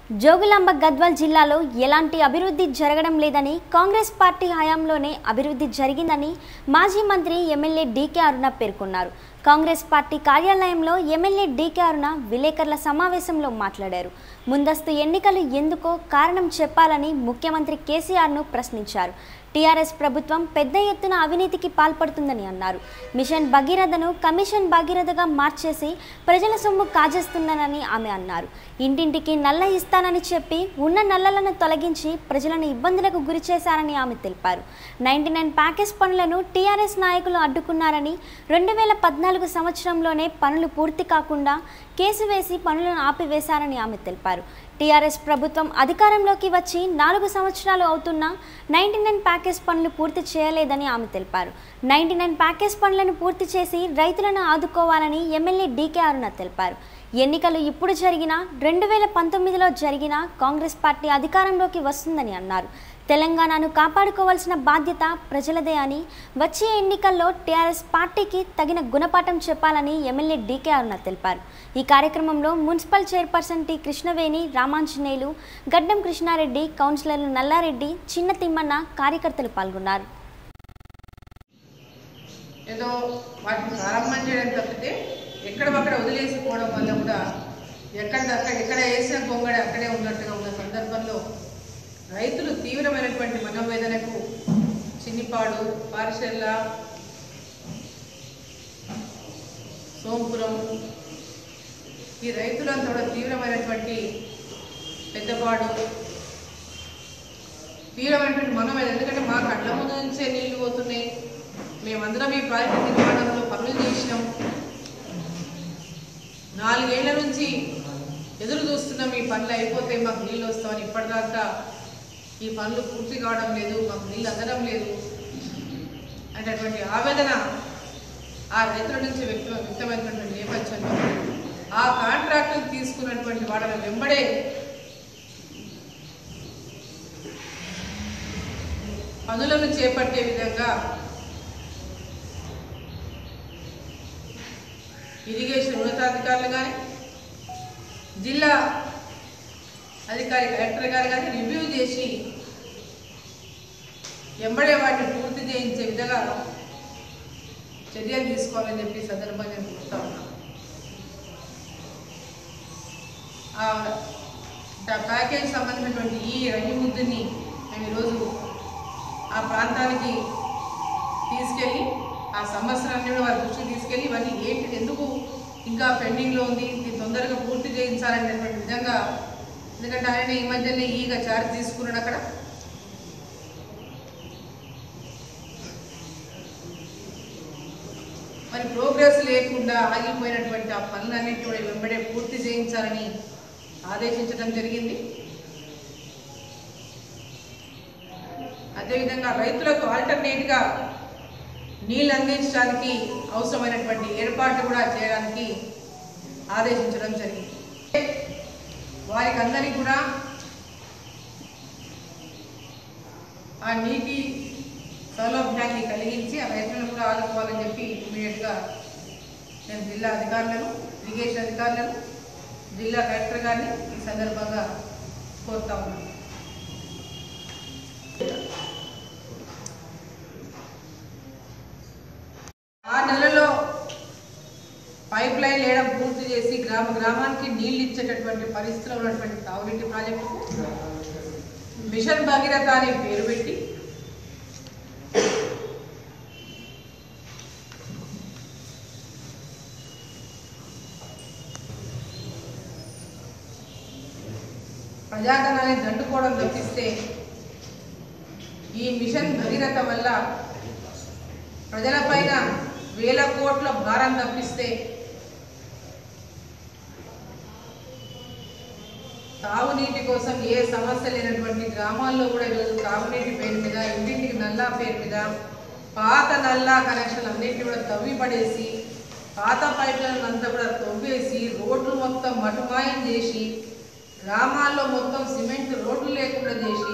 జోగులాంబ గద్వాల్ జిల్లాలో ఎలాంటి అభివృద్ధి జరగడం లేదని కాంగ్రెస్ పార్టీ హయాంలోనే అభివృద్ధి జరిగిందని మాజీ మంత్రి ఎమ్మెల్యే డీకే అరుణ పేర్కొన్నారు కాంగ్రెస్ పార్టీ కార్యాలయంలో ఎమ్మెల్యే డీకే అరుణ విలేకరుల సమావేశంలో మాట్లాడారు ముందస్తు ఎన్నికలు ఎందుకో కారణం చెప్పాలని ముఖ్యమంత్రి కేసీఆర్ను ప్రశ్నించారు టీఆర్ఎస్ ప్రభుత్వం పెద్ద ఎత్తున అవినీతికి పాల్పడుతుందని అన్నారు మిషన్ భగీరథను కమిషన్ భగీరథగా మార్చేసి ప్రజల సొమ్ము కాజేస్తున్నానని ఆమె అన్నారు ఇంటింటికి నల్ల ఇస్తానని చెప్పి ఉన్న నల్లలను తొలగించి ప్రజలను ఇబ్బందులకు గురి చేశారని ఆమె తెలిపారు నైన్టీ నైన్ ప్యాకేజ్ పనులను టీఆర్ఎస్ నాయకులు అడ్డుకున్నారని రెండు వేల పద్నాలుగు సంవత్సరంలోనే పనులు పూర్తి కాకుండా కేసు వేసి పనులను ఆపివేశారని ఆమె తెలిపారు టీఆర్ఎస్ ప్రభుత్వం అధికారంలోకి వచ్చి నాలుగు సంవత్సరాలు అవుతున్నా నైన్టీ నైన్ ప్యాకేజ్ పనులు పూర్తి చేయలేదని ఆమె తెలిపారు నైన్టీ నైన్ ప్యాకేజ్ పనులను పూర్తి చేసి రైతులను ఆదుకోవాలని ఎమ్మెల్యే డీకే అరుణ తెలిపారు ఎన్నికలు ఇప్పుడు జరిగినా రెండు వేల పంతొమ్మిదిలో జరిగినా కాంగ్రెస్ పార్టీ అధికారంలోకి వస్తుందని అన్నారు తెలంగాణను కాపాడుకోవాల్సిన బాధ్యత ప్రజలదే అని వచ్చే ఎన్నికల్లో టీఆర్ఎస్ పార్టీకి తగిన గుణపాఠం చెప్పాలని ఎమ్మెల్యే డీకే అరుణ తెలిపారు ఈ కార్యక్రమంలో municipal chairperson T Krishnaveni Ramanjaneyulu Gaddam Krishnareddy కౌన్సిలర్లు నల్లారెడ్డి చిన్న తిమ్మన్న కార్యకర్తలు పాల్గొన్నారు ఏదో వాటిని ప్రారంభం చేయడం తప్పితే ఎక్కడ అక్కడ వదిలేసిపోవడం వల్ల కూడా ఎక్కడ అక్కడ ఎక్కడ వేసిన గొంగడి అక్కడే ఉన్నట్టుగా ఉన్న సందర్భంలో రైతులు తీవ్రమైనటువంటి మనోవేదనకు చిన్నిపాడు పారిశెల్ల సోంపురం ఈ రైతులంతా కూడా తీవ్రమైనటువంటి పెద్దపాడు తీవ్రమైనటువంటి మనోవేదన ఎందుకంటే మా కళ్ళ ముందు నుంచే నీళ్లు పోతున్నాయి మేమందరం ఈ ప్రాజెక్టు నిర్మాణంలో పనులు చేసినాం నాలుగేళ్ల నుంచి ఎదురు చూస్తున్నాం ఈ పనులు అయిపోతే మాకు నీళ్ళు వస్తామని ఇప్పటిదాకా ఈ పనులు పూర్తి కావడం లేదు మాకు నీళ్ళు అందడం లేదు అనేటటువంటి ఆవేదన ఆ రైతుల నుంచి వ్యక్తం వ్యక్తమైనటువంటి నేపథ్యంలో ఆ కాంట్రాక్టులు తీసుకున్నటువంటి వాళ్ళ వెంబడే పనులను చేపట్టే విధంగా ఇరిగేషన్ ఉన్నతాధికారులు కానీ జిల్లా అధికారి కలెక్టర్ గారు కానీ రివ్యూ చేసి ఎంబడే వాటిని పూర్తి చేయించే విధంగా చర్యలు తీసుకోవాలని చెప్పి ఈ సందర్భంగా నేను కోరుతా ఉన్నాను ఆ ద- ప్యాకేజ్ సంబంధించినటువంటి ఈ రహిముద్దుని మేము ఈరోజు ఆ ప్రాంతానికి తీసుకెళ్ళి ఆ సమస్యలన్నీ కూడా వారి దృష్టికి తీసుకెళ్ళి ఇవన్నీ ఏంటి ఎందుకు ఇంకా పెండింగ్లో ఉంది ఇది తొందరగా పూర్తి చేయించాలనేటువంటి విధంగా ఎందుకంటే ఆయన ఈ మధ్యనే ఈగ చార్జ్ తీసుకున్నాడు అక్కడ మరి ప్రోగ్రెస్ లేకుండా ఆగిపోయినటువంటి ఆ పనులన్నింటి కూడా వెంబడే పూర్తి చేయించాలని ఆదేశించడం జరిగింది అదేవిధంగా రైతులకు ఆల్టర్నేట్గా నీళ్ళు అందించడానికి అవసరమైనటువంటి ఏర్పాట్లు కూడా చేయడానికి ఆదేశించడం జరిగింది వారికి అందరికీ కూడా ఆ నీటి సౌలభ్యాన్ని కలిగించి ఆ రైతులను కూడా ఆదుకోవాలని చెప్పి ఇమీడియట్గా నేను జిల్లా అధికారులను ఇరిగేషన్ అధికారులను జిల్లా కలెక్టర్ గారిని ఈ సందర్భంగా కోరుతా ఉన్నాను ఆ నెలలో పైప్ లైన్ వేయడం పూర్తి చేసి గ్రామ గ్రామానికి నీళ్లు ఇచ్చేటటువంటి పరిస్థితిలో ఉన్నటువంటి తాగునీటి ప్రాజెక్టుకు మిషన్ భగీరథ అని పేరు పెట్టి ప్రజాధనాన్ని దండుకోవడం తప్పిస్తే ఈ మిషన్ భగీరథ వల్ల ప్రజలపైన వేల కోట్ల భారం తప్పిస్తే తాగునీటి కోసం ఏ సమస్య లేనటువంటి గ్రామాల్లో కూడా ఈరోజు తాగునీటి పేరు మీద ఇంటింటికి నల్లా పేరు మీద పాత నల్లా కనెక్షన్ అన్నింటినీ కూడా తవ్వి పడేసి పాత పైపులను అంతా కూడా తవ్వేసి రోడ్లు మొత్తం మటుమాయం చేసి గ్రామాల్లో మొత్తం సిమెంట్ రోడ్లు లేకుండా చేసి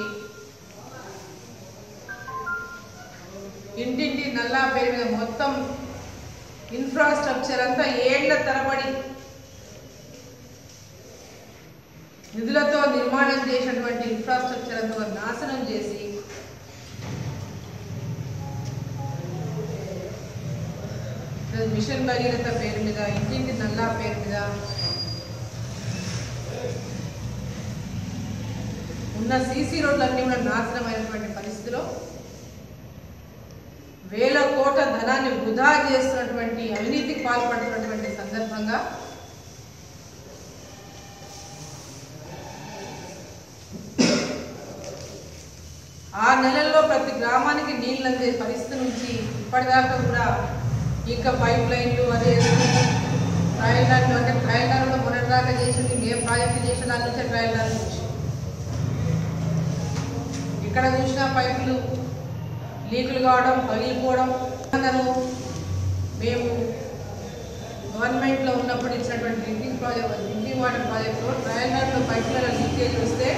ఇంటింటి నల్లా పేరు మీద మొత్తం ఇన్ఫ్రాస్ట్రక్చర్ అంతా ఏళ్ల తరబడి నిధులతో నిర్మాణం చేసినటువంటి ఇన్ఫ్రాస్ట్రక్చర్ అంతా నాశనం చేసి ఈరోజు మిషన్ భగీరథ పేరు మీద ఇంటింటి నల్లా పేరు మీద ఉన్న సీసీ రోడ్లన్నీ కూడా నాశనమైనటువంటి పరిస్థితిలో వేల కోట్ల ధనాన్ని వృధా చేస్తున్నటువంటి అవినీతికి పాల్పడుతున్నటువంటి సందర్భంగా ఆ నెలల్లో ప్రతి గ్రామానికి నీళ్ళు అందే పరిస్థితి నుంచి ఇప్పటిదాకా కూడా ఇంకా పైప్ లైన్లు అదే ట్రయల్ రన్ అంటే ట్రయల్ రన్ కూడా మొన్నటిదాకా చేసింది ఏ ప్రాజెక్ట్ చేసిన దాని నుంచే ట్రయల్ రన్ నుంచి ఇక్కడ చూసిన పైపులు లీకులు కావడం పగిలిపోవడం అందరూ మేము గవర్నమెంట్లో ఉన్నప్పుడు ఇచ్చినటువంటి డ్రింకింగ్ ప్రాజెక్ట్ డ్రింకింగ్ వాటర్ ప్రాజెక్టులో ట్రయల్ రన్లో పైపులలో లీకేజ్ వస్తే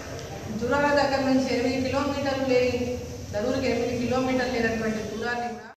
జురాల దగ్గర నుంచి ఎనిమిది కిలోమీటర్లు లేని దరూరుకి ఎనిమిది కిలోమీటర్లు లేనటువంటి దూరాన్ని కూడా